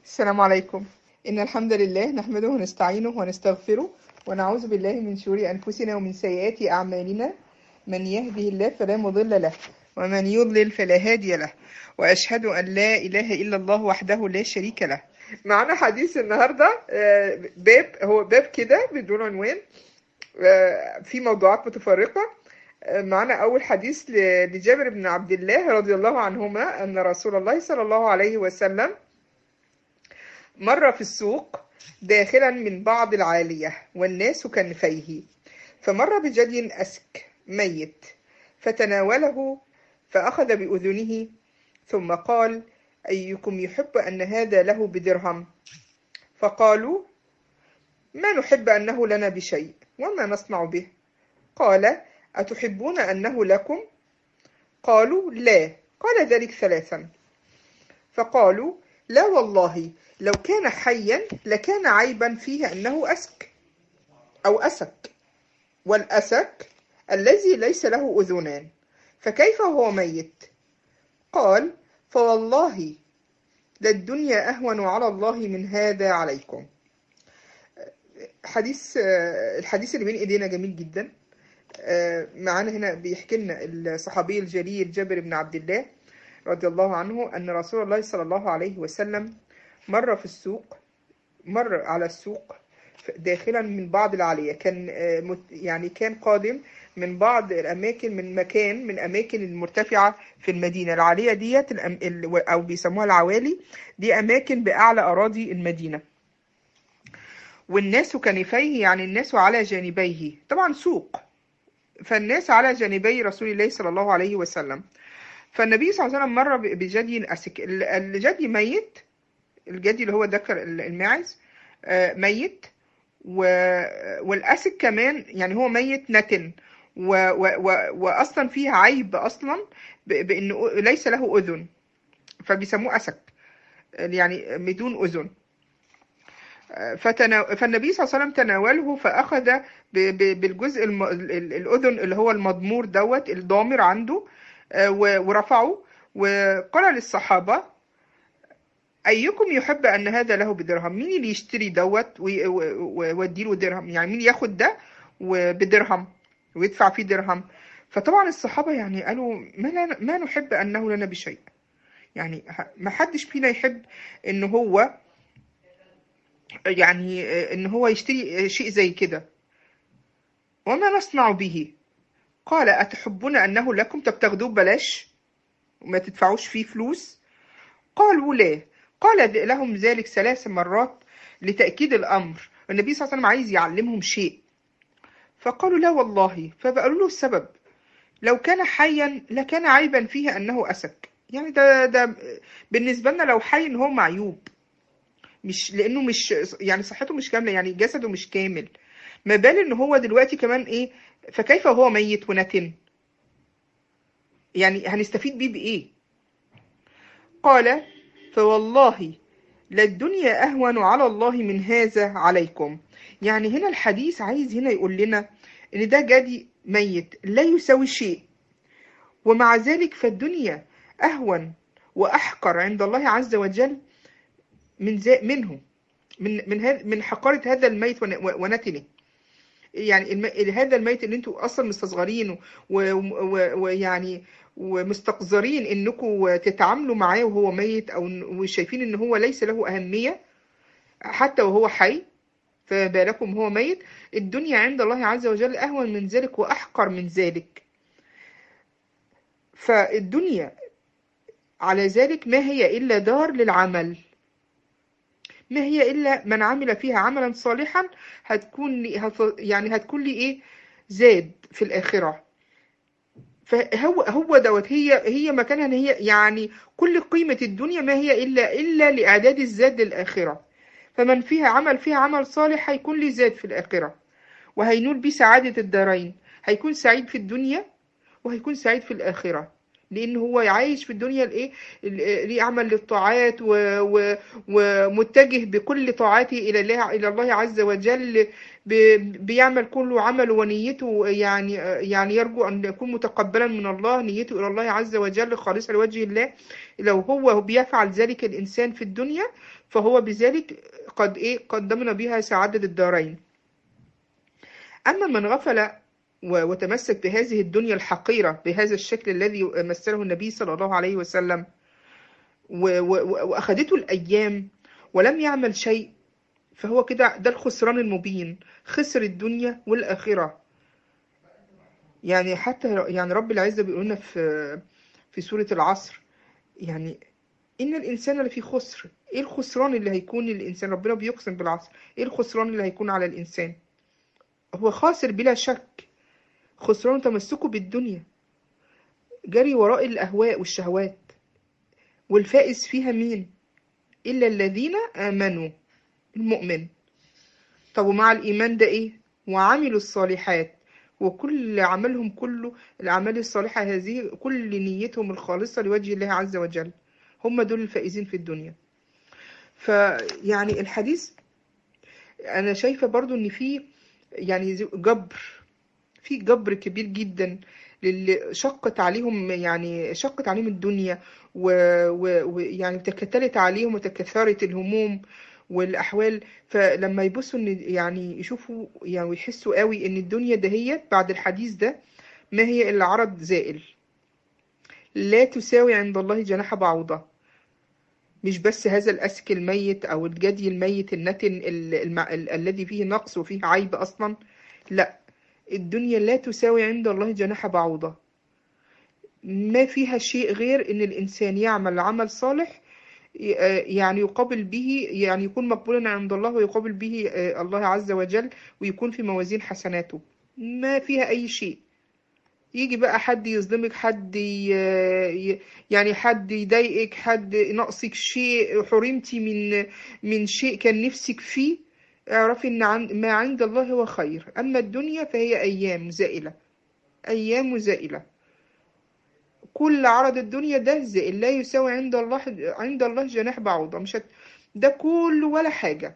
السلام عليكم إن الحمد لله نحمده ونستعينه ونستغفره ونعوذ بالله من شرور أنفسنا ومن سيئات أعمالنا من يهده الله فلا مضل له ومن يضلل فلا هادي له وأشهد أن لا إله إلا الله وحده لا شريك له معنا حديث النهاردة آه، باب هو باب كده بدون عنوان آه، في موضوعات متفرقة آه، معنا أول حديث ل- لجابر بن عبد الله رضي الله عنهما أن رسول الله صلى الله عليه وسلم مر في السوق داخلا من بعض العالية والناس كنفيه فمر بجدي أسك ميت فتناوله فأخذ بأذنه ثم قال أيكم يحب أن هذا له بدرهم فقالوا ما نحب أنه لنا بشيء وما نصنع به قال أتحبون أنه لكم قالوا لا قال ذلك ثلاثا فقالوا لا والله لو كان حيا لكان عيبا فيه أنه أسك أو أسك والأسك الذي ليس له أذنان فكيف هو ميت قال فوالله للدنيا أهون على الله من هذا عليكم حديث آه، الحديث اللي بين ايدينا جميل جدا آه، معانا هنا بيحكي لنا الصحابي الجليل جابر بن عبد الله رضي الله عنه أن رسول الله صلى الله عليه وسلم مر في السوق مر على السوق داخلا من بعض العالية كان آه، مت- يعني كان قادم من بعض الأماكن من مكان من أماكن المرتفعة في المدينة العالية ديت الأم- ال- أو بيسموها العوالي دي أماكن بأعلى أراضي المدينة والناس كنفيه يعني الناس على جانبيه طبعا سوق فالناس على جانبي رسول الله صلى الله عليه وسلم فالنبي صلى الله عليه وسلم مر ب- بجدي أسك ال- الجدي ميت الجدي اللي هو ذكر ال- الماعز آه، ميت و- والأسك كمان يعني هو ميت نتن و و و وأصلا فيه عيب أصلا ب- بأنه ليس له أذن فبيسموه أسك يعني بدون أذن فتنا... فالنبي صلى الله عليه وسلم تناوله فأخذ ب... ب... بالجزء الم... ال- ال- الأذن اللي هو المضمور دوت الضامر عنده آه، و... ورفعه وقال للصحابة أيكم يحب أن هذا له بدرهم مين اللي يشتري دوت وي- و- و- ويوديله درهم يعني مين ياخد ده وبدرهم ويدفع فيه درهم فطبعا الصحابة يعني قالوا ما, لا... ما نحب أنه لنا بشيء يعني ه- ما حدش فينا يحب ان هو يعني آه، ان هو يشتري آه، شيء زي كده وما نصنع به قال أتحبون أنه لكم طب تاخدوه ببلاش وما تدفعوش فيه فلوس قالوا لا قال ذ- لهم ذلك ثلاث مرات لتأكيد الأمر النبي صلى الله عليه وسلم عايز يعلمهم شيء فقالوا لا والله فبقالوا له السبب لو كان حيا لكان عيبا فيه أنه أسك يعني ده ده بالنسبة لنا لو حي إن هو معيوب مش لأنه مش يعني صحته مش كاملة يعني جسده مش كامل ما بال إن هو دلوقتي كمان إيه فكيف هو ميت ونتن يعني هنستفيد بيه بإيه قال فوالله للدنيا أهون على الله من هذا عليكم يعني هنا الحديث عايز هنا يقول لنا إن ده جدي ميت لا يساوي شيء ومع ذلك فالدنيا أهون وأحقر عند الله عز وجل من زي منه من من هذا من حقارة هذا الميت ون- ونتنه يعني الم... هذا الميت اللي انتوا اصلا مستصغرينه ويعني و... و... ويعني ومستقذرين انكم تتعاملوا معاه وهو ميت او إن- وشايفين ان هو ليس له اهميه حتى وهو حي فما بالكم هو ميت الدنيا عند الله عز وجل اهون من ذلك واحقر من ذلك فالدنيا على ذلك ما هي الا دار للعمل ما هي إلا من عمل فيها عملا صالحا هتكون لي هت يعني هتكون لي إيه زاد في الآخرة فهو هو دوت هي هي مكانها إن هي يعني كل قيمة الدنيا ما هي إلا إلا لإعداد الزاد للآخرة فمن فيها عمل فيها عمل صالح هيكون لي زاد في الآخرة وهينول بيه سعادة الدارين هيكون سعيد في الدنيا وهيكون سعيد في الآخرة لأن هو عايش في الدنيا الإيه ال- ليه عمل للطاعات و... و... ومتجه بكل طاعته إلى الله إلى الله عز وجل ب- بيعمل كل عمل ونيته يعني يعني يرجو أن يكون متقبلا من الله نيته إلى الله عز وجل خالصة لوجه الله لو هو بيفعل ذلك الإنسان في الدنيا فهو بذلك قد إيه قد ضمن بها سعادة الدارين أما من غفل و- وتمسك بهذه الدنيا الحقيرة بهذا الشكل الذي مثله النبي صلى الله عليه وسلم و- و- وأخذته الأيام ولم يعمل شيء فهو كده ده الخسران المبين خسر الدنيا والآخرة يعني حتى يعني رب العزة بيقول لنا في في سورة العصر يعني إن الإنسان لفي خسر إيه الخسران اللي هيكون للإنسان ربنا بيقسم بالعصر إيه الخسران اللي هيكون على الإنسان هو خاسر بلا شك خسران تمسكه بالدنيا جري وراء الأهواء والشهوات والفائز فيها مين إلا الذين آمنوا المؤمن طب ومع الإيمان ده إيه وعملوا الصالحات وكل عملهم كله الأعمال الصالحة هذه كل نيتهم الخالصة لوجه الله عز وجل هم دول الفائزين في الدنيا فيعني الحديث أنا شايفة برضو إن في يعني زي- جبر في جبر كبير جدا للي شقت عليهم يعني شقت عليهم الدنيا ويعني و... و... يعني تكتلت عليهم وتكثرت الهموم والأحوال فلما يبصوا إن يعني يشوفوا يعني ويحسوا قوي إن الدنيا دهيت بعد الحديث ده ما هي إلا عرض زائل لا تساوي عند الله جناح بعوضة مش بس هذا الأسك الميت أو الجدي الميت النتن ال... الم... ال... الذي فيه نقص وفيه عيب أصلا لا الدنيا لا تساوي عند الله جناح بعوضة ما فيها شيء غير إن الإنسان يعمل عمل صالح ي- يعني يقابل به يعني يكون مقبولا عند الله ويقابل به آه، الله عز وجل ويكون في موازين حسناته ما فيها أي شيء يجي بقى حد يظلمك حد ي... ي- يعني حد يضايقك حد نقصك شيء حرمتي من من شيء كان نفسك فيه اعرفي ان عن... ما عند الله هو خير اما الدنيا فهي ايام زائلة ايام زائلة كل عرض الدنيا ده زائل لا يساوي عند الله عند الله جناح بعوضة مش هت... ده كله ولا حاجة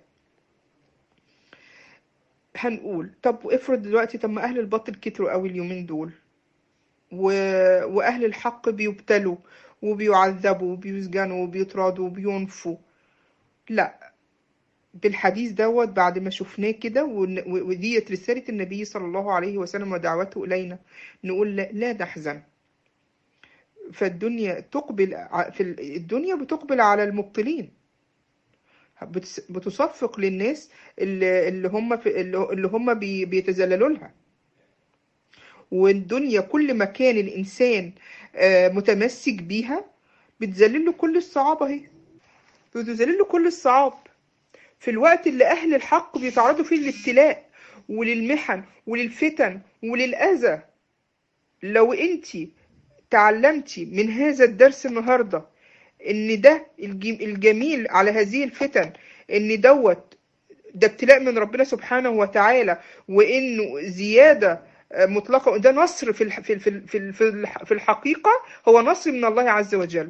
هنقول طب افرض دلوقتي طب ما اهل الباطل كتروا قوي اليومين دول و... واهل الحق بيبتلوا وبيعذبوا وبيسجنوا وبيطردوا وبينفوا لا بالحديث دوت بعد ما شفناه كده ون- و- وديت رسالة النبي صلى الله عليه وسلم ودعوته إلينا نقول لا, لا نحزن فالدنيا تقبل ع- في ال- الدنيا بتقبل على المبطلين بتس- بتصفق للناس اللي اللي هم في اللي اللي هم بي- بيتذللوا لها والدنيا كل ما كان الإنسان آه، متمسك بيها بتذلل له كل الصعاب اهي بتذلل له كل الصعاب في الوقت اللي أهل الحق بيتعرضوا فيه للابتلاء وللمحن وللفتن وللأذى لو أنت تعلمتي من هذا الدرس النهاردة إن ده الج- الجميل على هذه الفتن إن دوت ده ابتلاء من ربنا سبحانه وتعالى وإنه زيادة آه، مطلقة ده نصر في الح- في ال- في ال- في ال- في الح- في الحقيقة هو نصر من الله عز وجل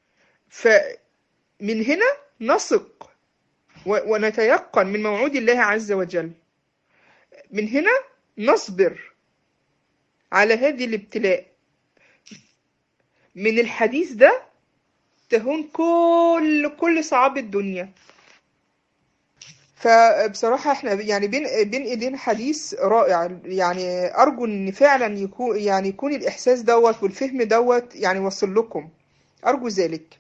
فمن هنا نثق و- ونتيقن من موعود الله عز وجل من هنا نصبر على هذه الابتلاء من الحديث ده تهون كل كل صعاب الدنيا فبصراحة احنا يعني بين بين ايدينا حديث رائع يعني ارجو ان فعلا يكون يعني يكون الاحساس دوت والفهم دوت يعني وصل لكم ارجو ذلك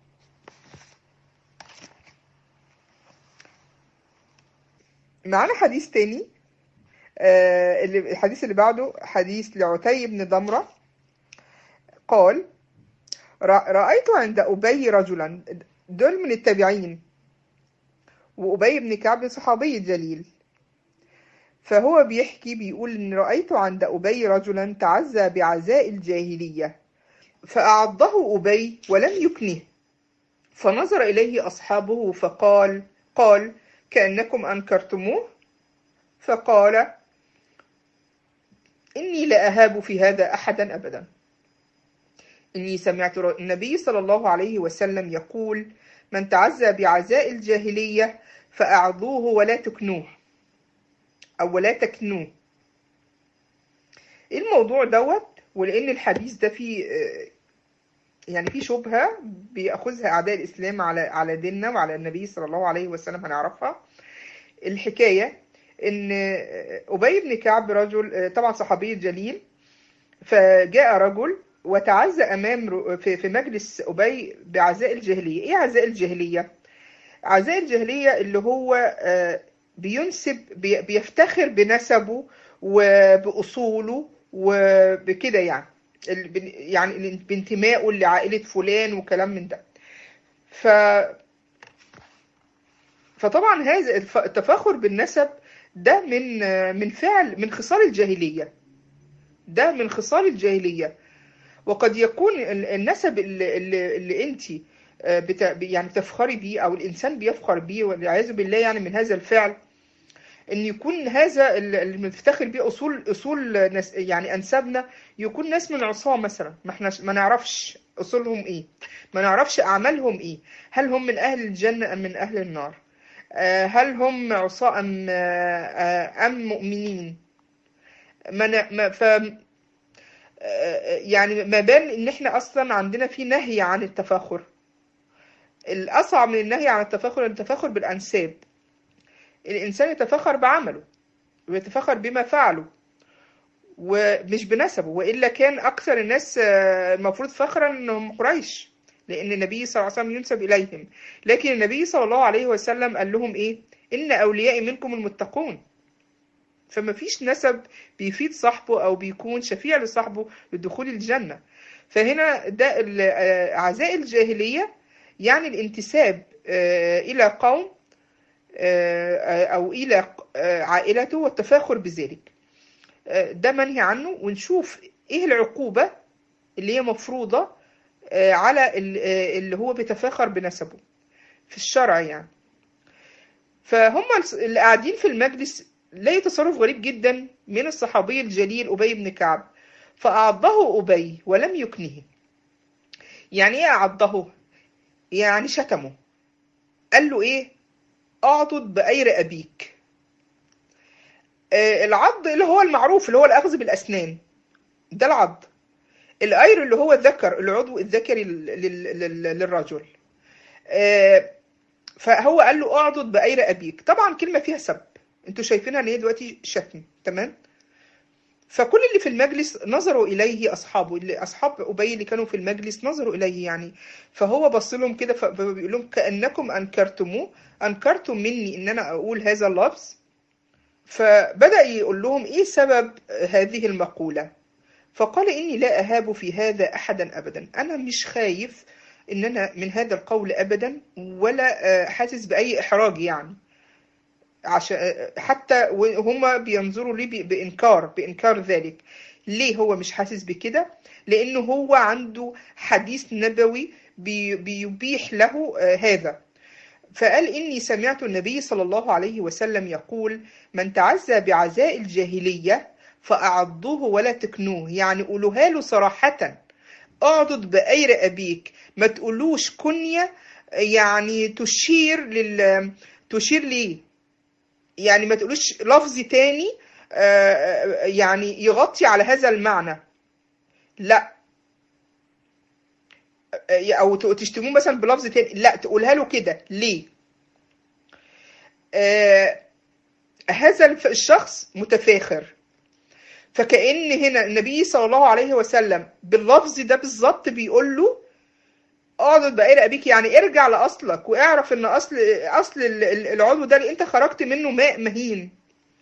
معانا حديث تاني آه، اللي الحديث اللي بعده حديث لعتي بن ضمرة قال رأ- رأيت عند أبي رجلا دول من التابعين وأبي بن كعب صحابي جليل فهو بيحكي بيقول إن رأيت عند أبي رجلا تعزى بعزاء الجاهلية فأعضه أبي ولم يكنه فنظر إليه أصحابه فقال قال كأنكم أنكرتموه فقال إني لا أهاب في هذا أحدا أبدا إني سمعت ر- النبي صلى الله عليه وسلم يقول من تعزى بعزاء الجاهلية فأعضوه ولا تكنوه او ولا تكنوه ايه الموضوع دوت ولان الحديث ده فيه آه، يعني في شبهة بيأخذها أعداء الإسلام على على ديننا وعلى النبي صلى الله عليه وسلم هنعرفها الحكاية إن أبي بن كعب رجل طبعا صحابي جليل فجاء رجل وتعزى أمام ر- في في مجلس أبي بعزاء الجاهلية إيه عزاء الجاهلية؟ عزاء الجاهلية اللي هو آه، بينسب بي- بيفتخر بنسبه وبأصوله وبكده يعني ال- بن- يعني بانتمائه لعائلة فلان وكلام من ده ف فطبعا هذا الف- التفاخر بالنسب ده من من فعل من خصال الجاهلية ده من خصال الجاهلية وقد يكون ال- النسب اللي, اللي, اللي انت بت يعني بتفخري بيه او الانسان بيفخر بيه والعياذ بالله يعني من هذا الفعل ان يكون هذا ال- اللي بنفتخر بيه اصول اصول ناس يعني انسابنا يكون ناس من عصام مثلا ما احنا ما نعرفش اصولهم ايه ما نعرفش اعمالهم ايه هل هم من اهل الجنة ام من اهل النار آه، هل هم عصاة ام آه، آه، ام مؤمنين ما ن- ما ف آه، يعني ما بان ان احنا اصلا عندنا في نهي عن التفاخر الاصعب من النهي عن التفاخر التفاخر بالانساب الانسان يتفاخر بعمله ويتفاخر بما فعله ومش بنسبه والا كان اكثر الناس آه، المفروض فخرا انهم قريش لان النبي صلى الله عليه وسلم ينسب اليهم لكن النبي صلى الله عليه وسلم قال لهم ايه ان اوليائي منكم المتقون فما فيش نسب بيفيد صاحبه او بيكون شفيع لصاحبه لدخول الجنه فهنا ده ال- آه، عزاء الجاهليه يعني الانتساب آه، الى قوم آه، او الى آه، عائلته والتفاخر بذلك آه، ده منهي عنه ونشوف ايه العقوبة اللي هي مفروضة آه، على ال- آه، اللي هو بيتفاخر بنسبه في الشرع يعني فهم الس- اللي قاعدين في المجلس لقي تصرف غريب جدا من الصحابي الجليل أبي بن كعب فأعضه أبي ولم يكنه يعني ايه أعضه يعني شتمه قال له ايه اعضد بأير أبيك آه، العض اللي هو المعروف اللي هو الأخذ بالأسنان ده العض الأير اللي هو الذكر العضو الذكري لل- لل- لل- للرجل آه، فهو قال له اعضد بأير أبيك طبعا كلمة فيها سب انتوا شايفينها ان هي دلوقتي شتم تمام فكل اللي في المجلس نظروا إليه أصحابه اللي أصحاب أبي اللي كانوا في المجلس نظروا إليه يعني فهو بص لهم كده فبيقول لهم كأنكم أنكرتموه أنكرتم مني إن أنا أقول هذا اللفظ فبدأ يقول لهم إيه سبب هذه المقولة فقال إني لا أهاب في هذا أحدا أبدا أنا مش خايف إن أنا من هذا القول أبدا ولا آه، حاسس بأي إحراج يعني عشان حتى وهما بينظروا لي ب- بإنكار بإنكار ذلك ليه هو مش حاسس بكده لأنه هو عنده حديث نبوي بي- بيبيح له آه، هذا فقال إني سمعت النبي صلى الله عليه وسلم يقول من تعزى بعزاء الجاهلية فأعضوه ولا تكنوه يعني قولوها له صراحة اعضد بأير أبيك ما تقولوش كنية يعني تشير لل تشير ليه يعني ما تقولوش لفظ تاني آه، آه، يعني يغطي على هذا المعنى لا آه، او ت- تشتموه مثلا بلفظ تاني لا تقولها له كده ليه آه، هذا الف- الشخص متفاخر فكأن هنا النبي صلى الله عليه وسلم باللفظ ده بالظبط بيقول له اقعد بقى ابيك يعني ارجع لاصلك واعرف ان اصل اصل ال- ال- العضو ده اللي انت خرجت منه ماء مهين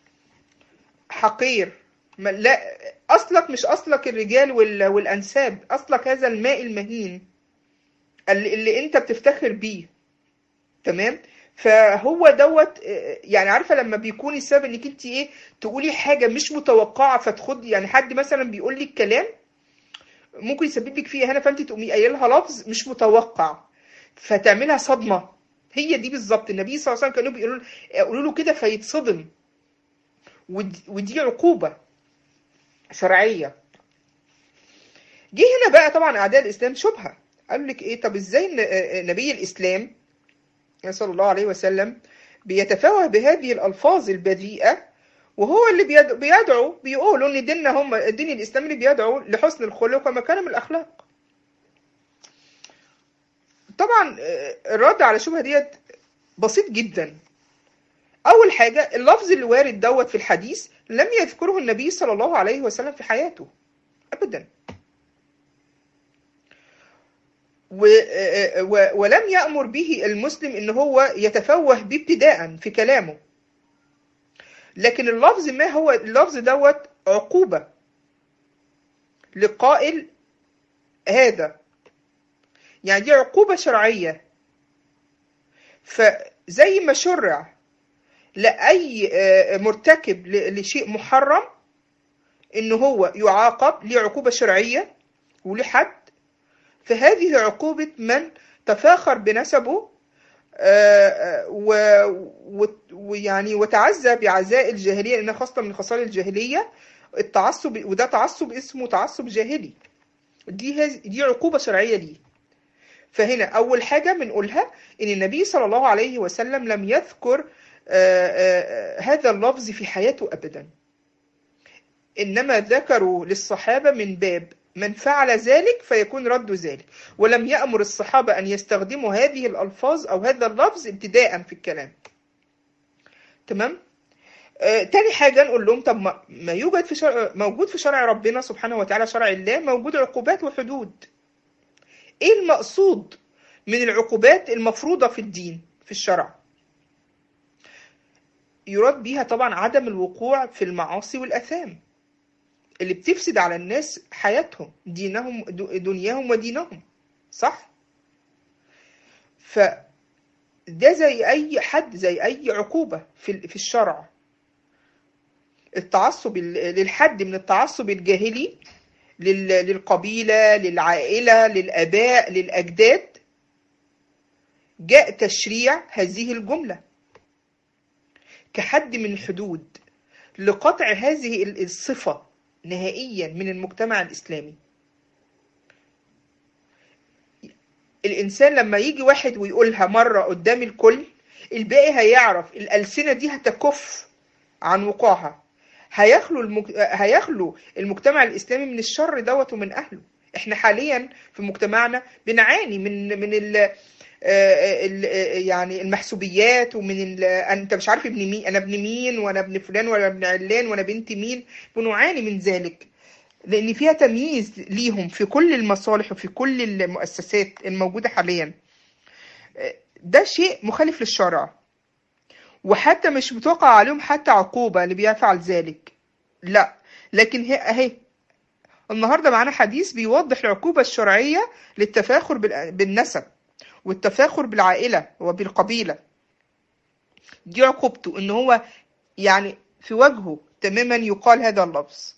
حقير ما- لا اصلك مش اصلك الرجال وال- والانساب اصلك هذا الماء المهين اللي, اللي انت بتفتخر بيه تمام فهو دوت آه، يعني عارفه لما بيكون السبب انك انت ايه تقولي حاجه مش متوقعه فتخد يعني حد مثلا بيقول لك كلام ممكن يسبب لك فيها هنا فانت تقومي قايلها لفظ مش متوقع فتعملها صدمه هي دي بالظبط النبي صلى الله عليه وسلم كانوا بيقولوا يقولوا له كده فيتصدم ودي, ودي عقوبه شرعيه جه هنا بقى طبعا اعداء الاسلام شبهه قال لك ايه طب ازاي ن- آه، نبي الاسلام صلى الله عليه وسلم بيتفوه بهذه الالفاظ البذيئه وهو اللي بيد- بيدعو بيقولوا ان ديننا هم الدين الاسلامي اللي بيدعو لحسن الخلق ومكارم الاخلاق طبعا آه، الرد على الشبهه ديت بسيط جدا اول حاجه اللفظ اللي وارد دوت في الحديث لم يذكره النبي صلى الله عليه وسلم في حياته ابدا و... آه، و... ولم يأمر به المسلم ان هو يتفوه به ابتداء في كلامه لكن اللفظ ما هو اللفظ دوت عقوبة لقائل هذا يعني دي عقوبة شرعية فزي ما شرع لأي آه، مرتكب ل- لشيء محرم إن هو يعاقب ليه عقوبة شرعية وليه حد فهذه عقوبة من تفاخر بنسبه آه، آه، و- و- ويعني وتعزى بعزاء الجاهلية لأنها خاصة من خصال الجاهلية التعصب وده تعصب اسمه تعصب جاهلي دي هز- دي عقوبة شرعية ليه فهنا أول حاجة بنقولها إن النبي صلى الله عليه وسلم لم يذكر آه، آه، آه، هذا اللفظ في حياته أبدا إنما ذكروا للصحابة من باب من فعل ذلك فيكون رد ذلك ولم يأمر الصحابة أن يستخدموا هذه الألفاظ أو هذا اللفظ ابتداء في الكلام تمام آه، تاني حاجة نقول لهم طب ما ما يوجد في شرع موجود في شرع ربنا سبحانه وتعالى شرع الله موجود عقوبات وحدود ايه المقصود من العقوبات المفروضة في الدين في الشرع يراد بيها طبعا عدم الوقوع في المعاصي والأثام اللي بتفسد على الناس حياتهم دينهم د- دنياهم ودينهم صح ف ده زي اي حد زي اي عقوبة في ال- في الشرع التعصب ال- للحد من التعصب الجاهلي لل- للقبيلة للعائلة للآباء للأجداد جاء تشريع هذه الجملة كحد من الحدود لقطع هذه ال- الصفة نهائيا من المجتمع الإسلامي الإنسان لما يجي واحد ويقولها مرة قدام الكل الباقي هيعرف الألسنة دي هتكف عن وقوعها هيخلو المك... هيخلو المجتمع الإسلامي من الشر دوت ومن أهله احنا حاليا في مجتمعنا بنعاني من من ال... آه، ال... آه، يعني المحسوبيات ومن ال... انت مش عارف ابن مين انا ابن مين وانا ابن فلان ولا ابن علان وانا بنت مين بنعاني من ذلك لان فيها تمييز ليهم في كل المصالح وفي كل المؤسسات الموجوده حاليا آه، ده شيء مخالف للشرع وحتى مش بتوقع عليهم حتى عقوبة اللي بيفعل ذلك لا لكن هي اهي النهاردة معانا حديث بيوضح العقوبة الشرعية للتفاخر بال- بالنسب والتفاخر بالعائلة وبالقبيلة دي عقوبته ان هو يعني في وجهه تماما يقال هذا اللفظ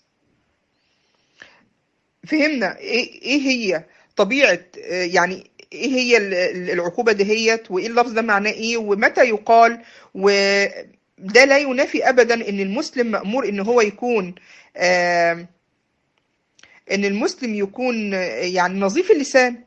فهمنا ايه إيه هي طبيعة آه، يعني ايه هي ال- ال- العقوبة دهيت وايه اللفظ ده معناه ايه ومتى يقال وده لا ينافي ابدا ان المسلم مأمور ان هو يكون آه، ان المسلم يكون آه، يعني نظيف اللسان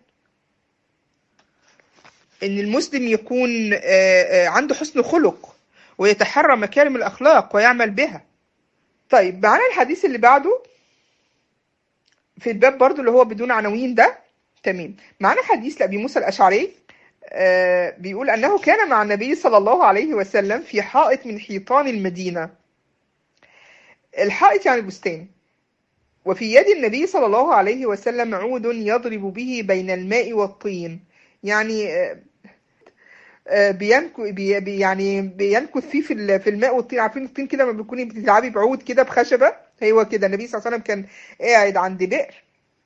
ان المسلم يكون آه، آه، عنده حسن خلق ويتحرى مكارم الاخلاق ويعمل بها طيب معانا الحديث اللي بعده في الباب برضو اللي هو بدون عناوين ده تمام معانا حديث لأبي موسى الأشعري آه، بيقول أنه كان مع النبي صلى الله عليه وسلم في حائط من حيطان المدينة الحائط يعني بستان وفي يد النبي صلى الله عليه وسلم عود يضرب به بين الماء والطين يعني آه، آه، بينكو بي بي- يعني بينكث فيه في ال- في الماء والطين عارفين الطين كده لما بتكوني بتلعبي بعود كده بخشبة هو كده النبي صلى الله عليه وسلم كان قاعد عند بئر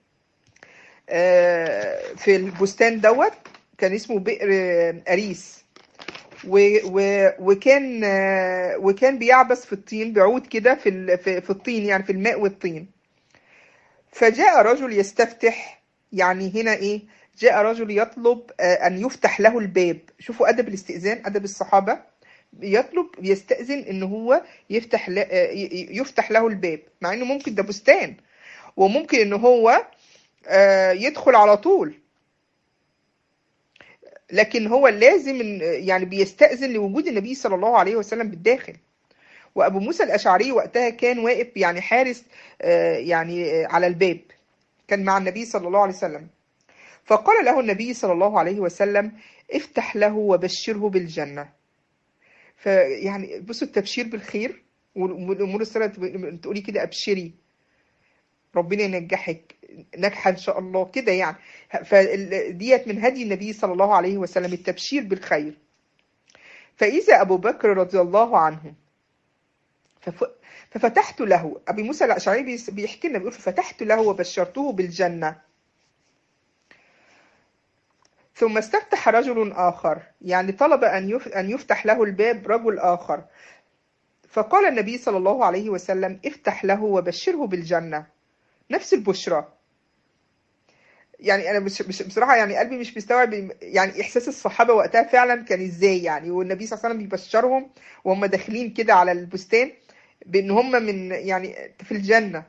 آه، في البستان دوت كان اسمه بئر آه، أريس و و وكان آه، وكان بيعبس في الطين بعود كده في ال- في في الطين يعني في الماء والطين فجاء رجل يستفتح يعني هنا ايه جاء رجل يطلب آه، ان يفتح له الباب شوفوا ادب الاستئذان ادب الصحابه يطلب يستأذن ان هو يفتح ل- آه، ي- ي- يفتح له الباب مع انه ممكن ده بستان وممكن ان هو آه، يدخل على طول لكن هو لازم إن- يعني بيستأذن لوجود النبي صلى الله عليه وسلم بالداخل وأبو موسى الأشعري وقتها كان واقف يعني حارس آه، يعني آه، على الباب كان مع النبي صلى الله عليه وسلم فقال له النبي صلى الله عليه وسلم افتح له وبشره بالجنة فيعني بصوا التبشير بالخير والأمور السنة تقولي كده أبشري ربنا ينجحك ناجحة إن شاء الله كده يعني فديت من هدي النبي صلى الله عليه وسلم التبشير بالخير فإذا أبو بكر رضي الله عنه فف... ففتحت له أبي موسى الأشعري بيس- بيحكي لنا بيقول ففتحت له وبشرته بالجنة ثم استفتح رجل آخر يعني طلب أن يف- أن يفتح له الباب رجل آخر فقال النبي صلى الله عليه وسلم افتح له وبشره بالجنة نفس البشرى يعني انا مش مش بصراحه يعني قلبي مش مستوعب يعني احساس الصحابه وقتها فعلا كان ازاي يعني والنبي صلى الله عليه وسلم بيبشرهم وهم داخلين كده على البستان بان هم من يعني في الجنه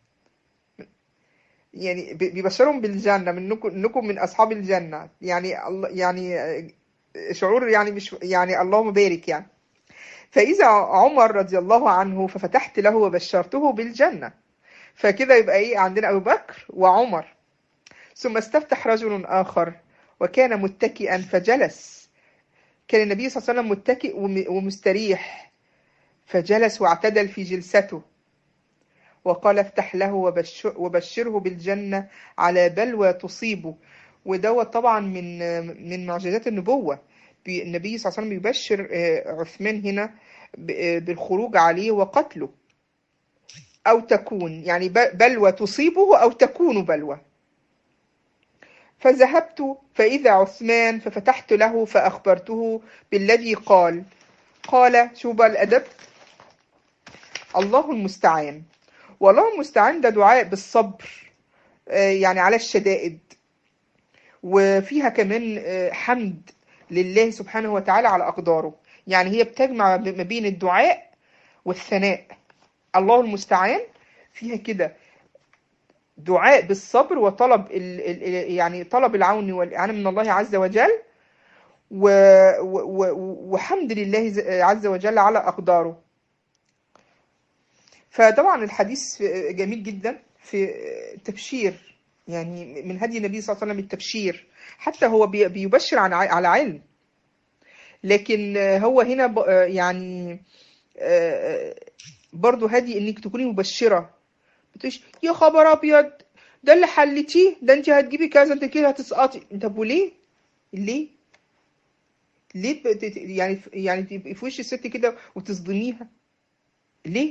يعني بي- بيبشرهم بالجنه منكم انكم من اصحاب الجنه يعني الله يعني شعور يعني مش يعني اللهم بارك يعني فاذا عمر رضي الله عنه ففتحت له وبشرته بالجنه فكده يبقى ايه عندنا ابو بكر وعمر ثم استفتح رجل آخر وكان متكئا فجلس كان النبي صلى الله عليه وسلم متكئ وم- ومستريح فجلس واعتدل في جلسته وقال افتح له وبشر وبشره بالجنة على بلوى تصيبه ودوت طبعا من من معجزات النبوة بي- النبي صلى الله عليه وسلم يبشر آه، عثمان هنا ب- آه، بالخروج عليه وقتله أو تكون يعني ب- بلوى تصيبه أو تكون بلوى فذهبت فإذا عثمان ففتحت له فأخبرته بالذي قال قال شو بقى الأدب الله المستعان والله المستعان ده دعاء بالصبر آه، يعني على الشدائد وفيها كمان آه، حمد لله سبحانه وتعالى على أقداره يعني هي بتجمع ما بين الدعاء والثناء الله المستعان فيها كده دعاء بالصبر وطلب ال ال يعني طلب العون والإعانة من الله عز وجل و و و وحمد لله ز- عز وجل على أقداره فطبعا الحديث جميل جدا في تبشير يعني من هدي النبي صلى الله عليه وسلم التبشير حتى هو بي- بيبشر عن ع- على علم لكن هو هنا ب- يعني برضو هدي انك تكوني مبشرة بتقولش يا خبر ابيض ده اللي حلتيه ده انت هتجيبي كذا انت كده هتسقطي طب وليه ليه ليه بت- ت- يعني يعني تبقي في وش الست كده وتصدميها ليه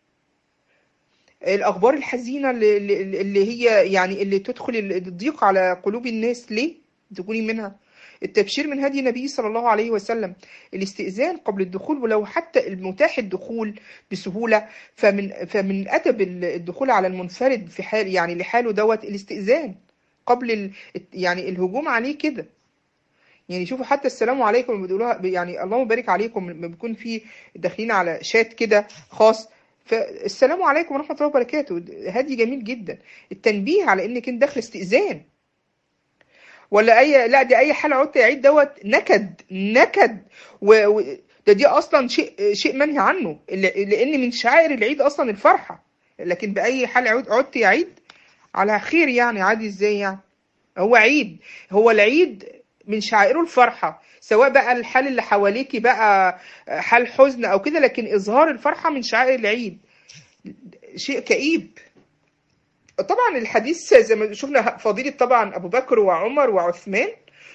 الاخبار الحزينه اللي, اللي اللي هي يعني اللي تدخل الضيق على قلوب الناس ليه تكوني منها التبشير من هدي النبي صلى الله عليه وسلم الاستئذان قبل الدخول ولو حتى المتاح الدخول بسهولة فمن فمن أدب الدخول على المنفرد في حال يعني لحاله دوت الاستئذان قبل ال يعني الهجوم عليه كده يعني شوفوا حتى السلام عليكم لما بيقولوها يعني اللهم بارك عليكم لما بيكون في داخلين على شات كده خاص فالسلام عليكم ورحمة الله وبركاته هدي جميل جدا التنبيه على انك انت داخل استئذان ولا اي لا دي اي حاله عدت يعيد دوت نكد نكد و... و... ده دي اصلا شيء شيء منهي عنه ل- لان من شعائر العيد اصلا الفرحه لكن باي حال عود عدت يعيد على خير يعني عادي ازاي يعني هو عيد هو العيد من شعائره الفرحه سواء بقى الحال اللي حواليكي بقى حال حزن او كده لكن اظهار الفرحه من شعائر العيد شيء كئيب طبعا الحديث زي ما شفنا فضيلة طبعا أبو بكر وعمر وعثمان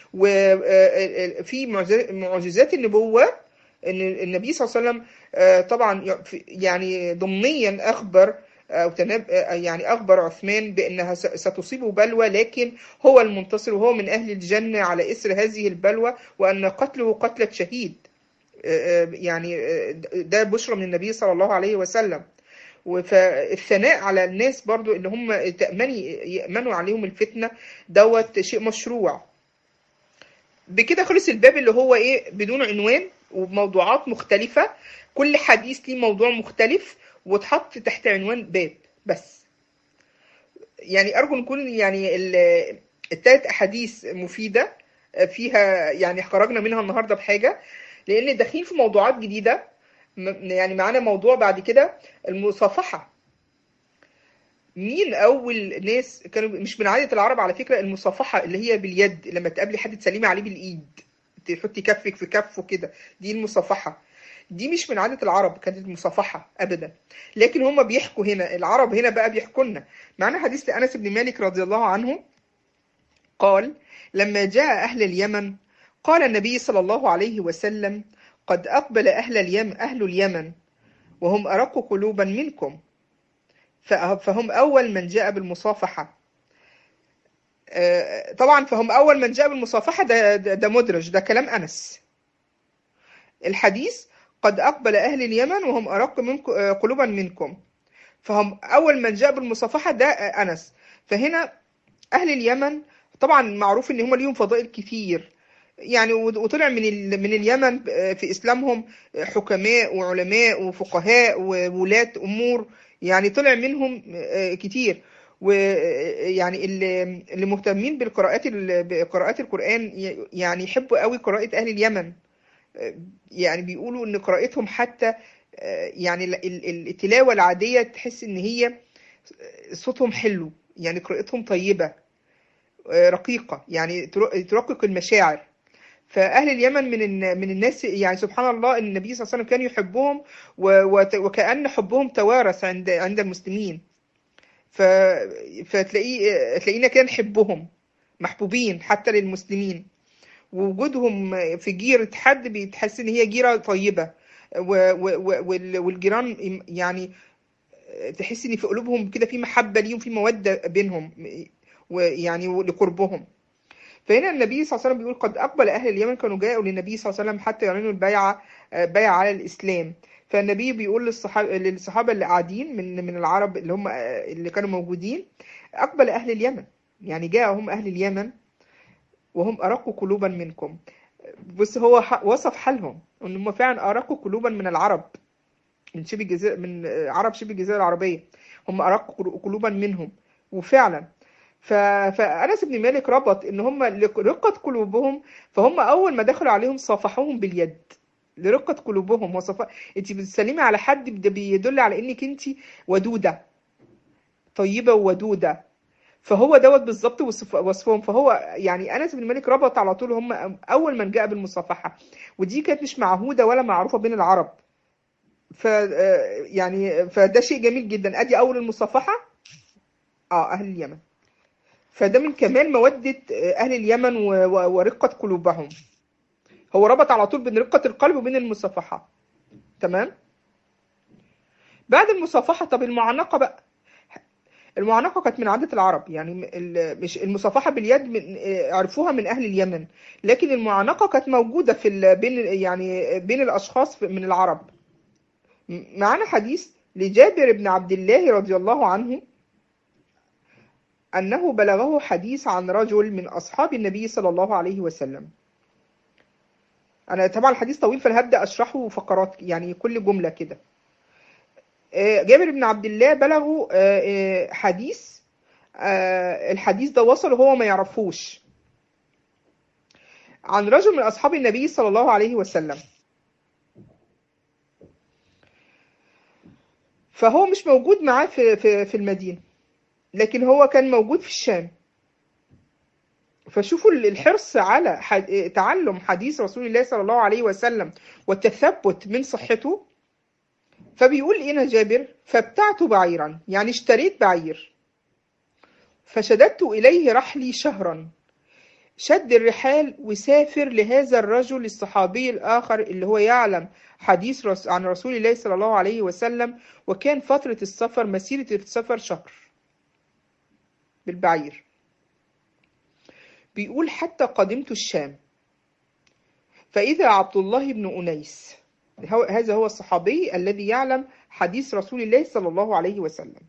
وفي معجزات النبوة أن النبي صلى الله عليه وسلم آه، طبعا يعني ضمنيا أخبر أو تنب يعني أخبر عثمان بأنها س- ستصيبه بلوى لكن هو المنتصر وهو من أهل الجنة على إثر هذه البلوى وأن قتله قتلة شهيد آه، آه، يعني آه، ده بشرى من النبي صلى الله عليه وسلم فالثناء على الناس برضو اللي هم تأمني يأمنوا عليهم الفتنة دوت شيء مشروع بكده خلص الباب اللي هو ايه بدون عنوان وبموضوعات مختلفة كل حديث ليه موضوع مختلف واتحط تحت عنوان باب بس يعني أرجو نكون يعني ال- التلات أحاديث مفيدة فيها يعني خرجنا منها النهاردة بحاجة لأن داخلين في موضوعات جديدة م- يعني معانا موضوع بعد كده المصافحة مين أول ناس كانوا مش من عادة العرب على فكرة المصافحة اللي هي باليد لما تقابلي حد تسلمي عليه بالإيد تحطي كفك في كفه كده دي المصافحة دي مش من عادة العرب كانت المصافحة أبدا لكن هم بيحكوا هنا العرب هنا بقى بيحكوا لنا معنا حديث لأنس بن مالك رضي الله عنه قال لما جاء أهل اليمن قال النبي صلى الله عليه وسلم قد أقبل أهل اليمن أهل اليمن وهم أرق قلوبا منكم ف- فهم أول من جاء بالمصافحة آه، طبعا فهم أول من جاء بالمصافحة ده, ده, ده مدرج ده كلام أنس الحديث قد أقبل أهل اليمن وهم أرق منكم آه، قلوبا منكم فهم أول من جاء بالمصافحة ده آه، أنس فهنا أهل اليمن طبعا معروف إن هم ليهم فضائل كتير يعني وطلع من ال- من اليمن في اسلامهم حكماء وعلماء وفقهاء وولاة امور يعني طلع منهم كتير ويعني اللي اللي مهتمين بالقراءات ال- بقراءات القرآن يعني يحبوا قوي قراءة اهل اليمن يعني بيقولوا ان قراءتهم حتى يعني ال- ال- التلاوة العادية تحس ان هي صوتهم حلو يعني قراءتهم طيبة رقيقة يعني تر- ترقق المشاعر فأهل اليمن من الن- من الناس يعني سبحان الله إن النبي صلى الله عليه وسلم كان يحبهم و- وت- وكأن حبهم توارث عند عند المسلمين ف فتلاقيه تلاقينا كده نحبهم محبوبين حتى للمسلمين ووجودهم في جيرة حد بيتحس إن هي جيرة طيبة و- و- و- وال- والجيران يعني تحس إن في قلوبهم كده في محبة ليهم في مودة بينهم ويعني لقربهم فهنا النبي صلى الله عليه وسلم بيقول قد أقبل أهل اليمن كانوا جاءوا للنبي صلى الله عليه وسلم حتى يعلنوا البيعة بيعة على الإسلام فالنبي بيقول للصحابة للصحابة اللي قاعدين من من العرب اللي هم اللي كانوا موجودين أقبل أهل اليمن يعني جاءهم أهل اليمن وهم أرقوا قلوبا منكم بص هو ح- وصف حالهم ان هم فعلا أرقوا قلوبا من العرب من شبه الجزيرة من عرب شبه الجزيرة العربية هم أرقوا قلوبا منهم وفعلا ف... فأنس بن مالك ربط إن هم لرقة قلوبهم فهم أول ما دخلوا عليهم صافحوهم باليد لرقة قلوبهم وصف... أنت بتسلمي على حد ده بيدل على إنك أنت ودودة طيبة وودودة فهو دوت بالظبط وصف... وصفهم فهو يعني أنس بن مالك ربط على طول هم أول من جاء بالمصافحة ودي كانت مش معهودة ولا معروفة بين العرب ف يعني فده شيء جميل جدا ادي اول المصافحه اه اهل اليمن فده من كمال مودة أهل اليمن و- و- ورقة قلوبهم هو ربط على طول بين رقة القلب وبين المصافحة تمام بعد المصافحة طب المعانقة بقى المعانقة كانت من عادة العرب يعني ال- مش المصافحة باليد من عرفوها من أهل اليمن لكن المعانقة كانت موجودة في ال- بين يعني بين الأشخاص من العرب معانا حديث لجابر بن عبد الله رضي الله عنه أنه بلغه حديث عن رجل من أصحاب النبي صلى الله عليه وسلم أنا طبعا الحديث طويل فأنا هبدأ أشرحه فقرات يعني كل جملة كده آه، جابر بن عبد الله بلغه آه، آه، حديث آه، الحديث ده وصل وهو ما يعرفوش عن رجل من أصحاب النبي صلى الله عليه وسلم فهو مش موجود معاه في في في المدينة لكن هو كان موجود في الشام فشوفوا الحرص على ح- تعلم حديث رسول الله صلى الله عليه وسلم والتثبت من صحته فبيقول إيه جابر فابتعت بعيرا يعني اشتريت بعير فشددت إليه رحلي شهرا شد الرحال وسافر لهذا الرجل الصحابي الآخر اللي هو يعلم حديث رس- عن رسول الله صلى الله عليه وسلم وكان فترة السفر مسيرة السفر شهر بالبعير بيقول حتى قدمت الشام فإذا عبد الله بن أنيس هو- هذا هو الصحابي الذي يعلم حديث رسول الله صلى الله عليه وسلم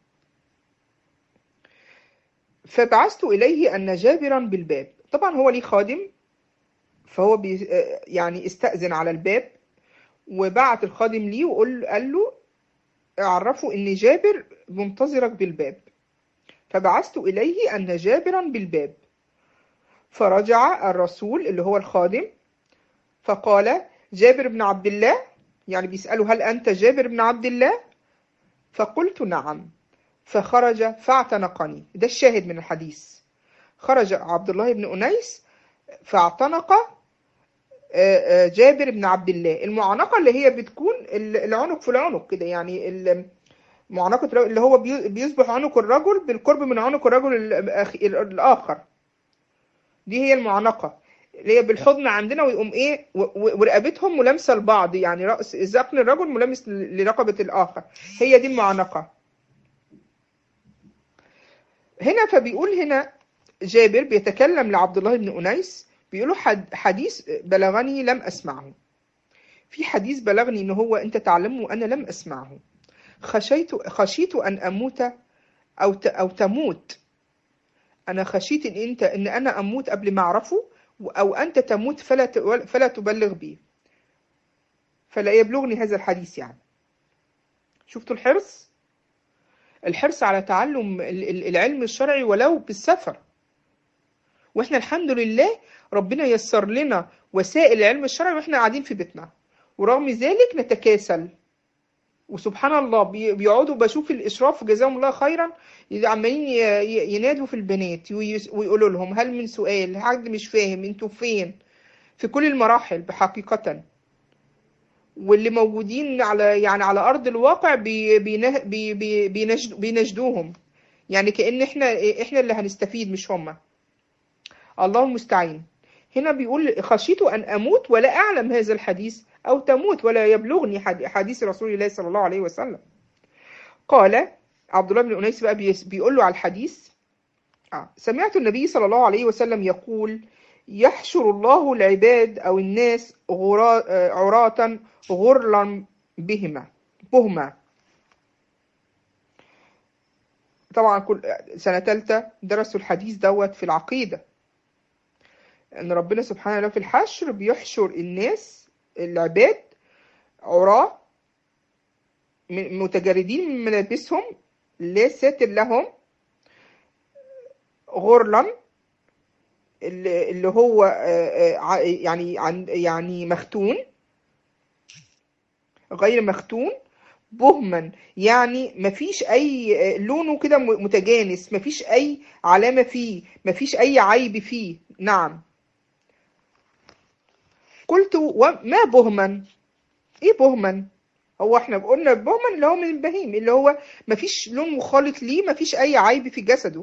فبعثت إليه أن جابرا بالباب طبعا هو ليه خادم فهو بي يعني استأذن على الباب وبعت الخادم ليه وقال قال له عرفه ان جابر منتظرك بالباب فبعثت اليه ان جابرا بالباب فرجع الرسول اللي هو الخادم فقال جابر بن عبد الله يعني بيسأله هل أنت جابر بن عبد الله فقلت نعم فخرج فاعتنقني ده الشاهد من الحديث خرج عبد الله بن أنيس فاعتنق جابر بن عبد الله المعانقة اللي هي بتكون العنق في العنق كده يعني معانقة اللي هو بيصبح عنق الرجل بالقرب من عنق الرجل الآخر دي هي المعانقة اللي هي بالحضن عندنا ويقوم ايه ورقبتهم ملامسة لبعض يعني رأس ذقن الرجل ملامس لرقبة الآخر هي دي المعانقة هنا فبيقول هنا جابر بيتكلم لعبد الله بن أنيس بيقولوا حديث بلغني لم أسمعه في حديث بلغني إن هو أنت تعلمه وأنا لم أسمعه خشيت خشيت أن أموت أو أو تموت أنا خشيت إن أنت إن أنا أموت قبل ما أعرفه أو أنت تموت فلا فلا تبلغ بي فلا يبلغني هذا الحديث يعني شفتوا الحرص الحرص على تعلم العلم الشرعي ولو بالسفر واحنا الحمد لله ربنا يسر لنا وسائل العلم الشرعي واحنا قاعدين في بيتنا ورغم ذلك نتكاسل وسبحان الله بيقعدوا بشوف الاشراف جزاهم الله خيرا عمالين ينادوا في البنات ويقولوا لهم هل من سؤال حد مش فاهم انتوا فين في كل المراحل بحقيقة واللي موجودين على يعني على ارض الواقع بي بي بي بينجدوهم يعني كأن احنا احنا اللي هنستفيد مش هما الله المستعين هنا بيقول خشيت أن أموت ولا أعلم هذا الحديث أو تموت ولا يبلغني حديث رسول الله صلى الله عليه وسلم قال عبد الله بن أنيس بقى بيقول له على الحديث سمعت النبي صلى الله عليه وسلم يقول يحشر الله العباد أو الناس عراة غرلا بهما بهما طبعا كل سنة تالتة درسوا الحديث دوت في العقيدة ان ربنا سبحانه وتعالى في الحشر بيحشر الناس العباد عراة متجردين من ملابسهم لا ساتر لهم غرلا اللي هو يعني يعني مختون غير مختون بهما يعني مفيش اي لونه كده متجانس مفيش اي علامة فيه مفيش اي عيب فيه نعم قلت وما بهما ايه بهما هو احنا قلنا بهما اللي هو من البهيم اللي هو مفيش لون مخالط ليه مفيش اي عيب في جسده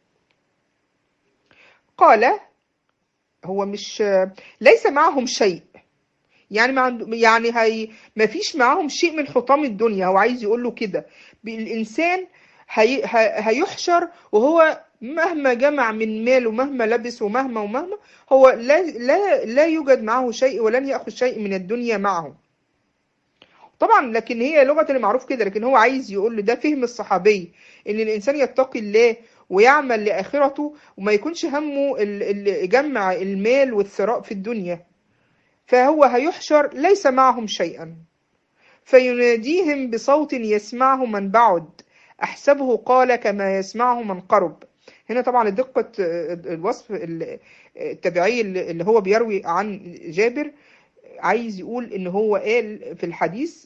قال هو مش ليس معهم شيء يعني ما عنده يعني هي ما فيش معاهم شيء من حطام الدنيا هو عايز يقول له كده الانسان هي هيحشر وهو مهما جمع من مال ومهما لبس ومهما ومهما هو لا لا لا يوجد معه شيء ولن ياخذ شيء من الدنيا معه طبعا لكن هي لغه المعروف كده لكن هو عايز يقول له ده فهم الصحابي ان الانسان يتقي الله ويعمل لاخرته وما يكونش همه جمع المال والثراء في الدنيا فهو هيحشر ليس معهم شيئا فيناديهم بصوت يسمعه من بعد أحسبه قال كما يسمعه من قرب هنا طبعا دقة الوصف التبعي اللي هو بيروي عن جابر عايز يقول ان هو قال في الحديث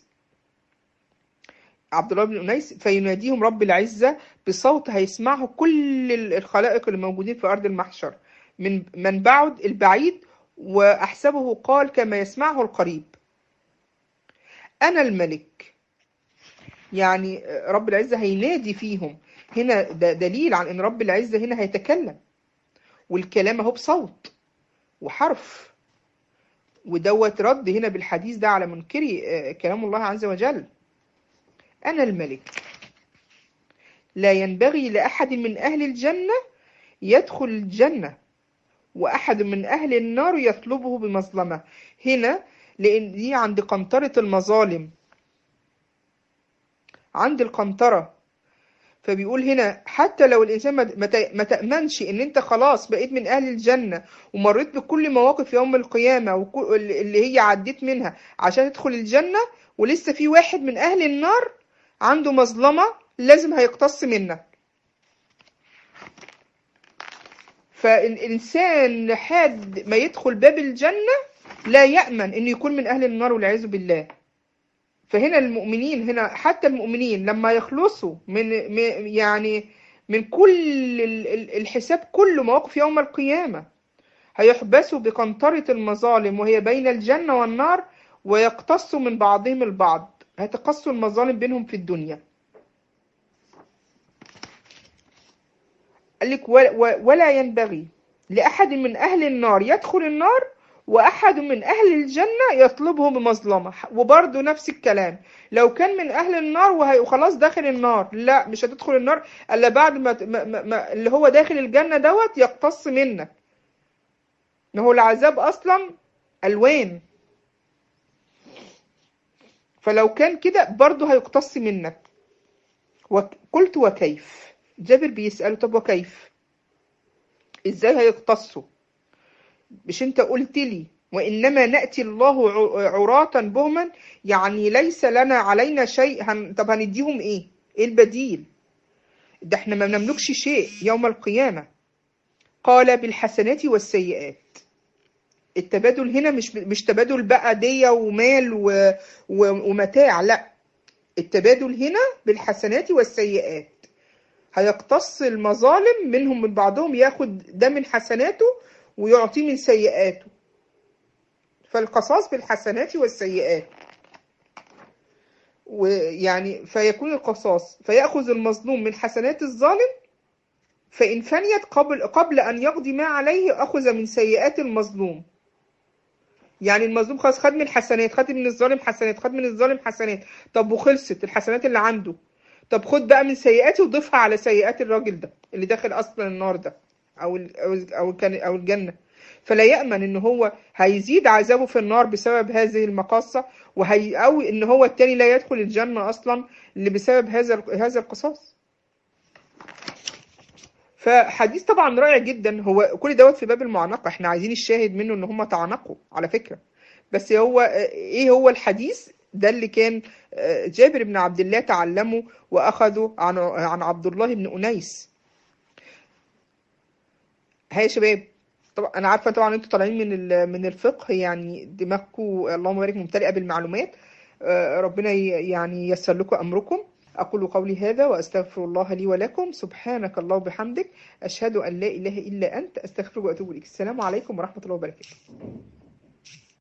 عبد الله بن أنيس فيناديهم رب العزة بصوت هيسمعه كل الخلائق اللي موجودين في أرض المحشر من من بعد البعيد وأحسبه قال كما يسمعه القريب أنا الملك يعني رب العزة هينادي فيهم هنا ده دليل عن ان رب العزة هنا هيتكلم والكلام اهو بصوت وحرف ودوت رد هنا بالحديث ده على منكري كلام الله عز وجل أنا الملك لا ينبغي لأحد من أهل الجنة يدخل الجنة وأحد من أهل النار يطلبه بمظلمة هنا لأن دي عند قنطرة المظالم عند القنطرة فبيقول هنا حتى لو الإنسان ما تأمنش إن أنت خلاص بقيت من أهل الجنة ومريت بكل مواقف يوم القيامة اللي هي عديت منها عشان تدخل الجنة ولسه في واحد من أهل النار عنده مظلمة لازم هيقتص منك فالإنسان لحد ما يدخل باب الجنة لا يأمن إنه يكون من أهل النار والعياذ بالله فهنا المؤمنين هنا حتى المؤمنين لما يخلصوا من م- يعني من كل ال- ال- الحساب كل مواقف يوم القيامة هيحبسوا بقنطرة المظالم وهي بين الجنة والنار ويقتصوا من بعضهم البعض هيتقصوا المظالم بينهم في الدنيا قال لك و- و- ولا ينبغي لأحد من أهل النار يدخل النار وأحد من أهل الجنة يطلبه بمظلمة وبرضه نفس الكلام لو كان من أهل النار وهي- وخلاص داخل النار لا مش هتدخل النار إلا بعد ما, ما, ما, ما اللي هو داخل الجنة دوت يقتص منك ما هو العذاب أصلا ألوان فلو كان كده برضه هيقتص منك وقلت وكيف جابر بيسأله طب وكيف ازاي هيقتصوا مش انت قلت لي وانما ناتي الله ع- عراة بهما يعني ليس لنا علينا شيء هن... طب هنديهم ايه ايه البديل ده احنا ما بنملكش شيء يوم القيامة قال بالحسنات والسيئات التبادل هنا مش مش تبادل بقى دية ومال و... و... ومتاع لا التبادل هنا بالحسنات والسيئات هيقتص المظالم منهم من بعضهم ياخد ده من حسناته ويعطيه من سيئاته فالقصاص بالحسنات والسيئات ويعني فيكون القصاص فيأخذ المظلوم من حسنات الظالم فإن فنيت قبل قبل أن يقضي ما عليه أخذ من سيئات المظلوم يعني المظلوم خلاص خد من حسنات خد من الظالم حسنات خد من الظالم حسنات طب وخلصت الحسنات اللي عنده طب خد بقى من سيئاتي وضيفها على سيئات الراجل ده اللي داخل اصلا النار ده او ال او ال او, كان او الجنه فلا يامن ان هو هيزيد عذابه في النار بسبب هذه المقاصه وهي او ان هو التاني لا يدخل الجنه اصلا اللي بسبب هذا هذا القصاص فحديث طبعا رائع جدا هو كل دوت في باب المعانقه احنا عايزين الشاهد منه ان هم تعانقوا على فكره بس هو ايه هو الحديث ده اللي كان جابر بن عبد الله تعلمه واخذه عن عن عبد الله بن انيس هاي يا شباب طبعا انا عارفه طبعا انتوا طالعين من من الفقه يعني دماغكم اللهم بارك ممتلئه بالمعلومات ربنا يعني ييسر لكم امركم أقول قولي هذا وأستغفر الله لي ولكم سبحانك الله وبحمدك أشهد أن لا إله إلا أنت أستغفرك وأتوب إليك السلام عليكم ورحمة الله وبركاته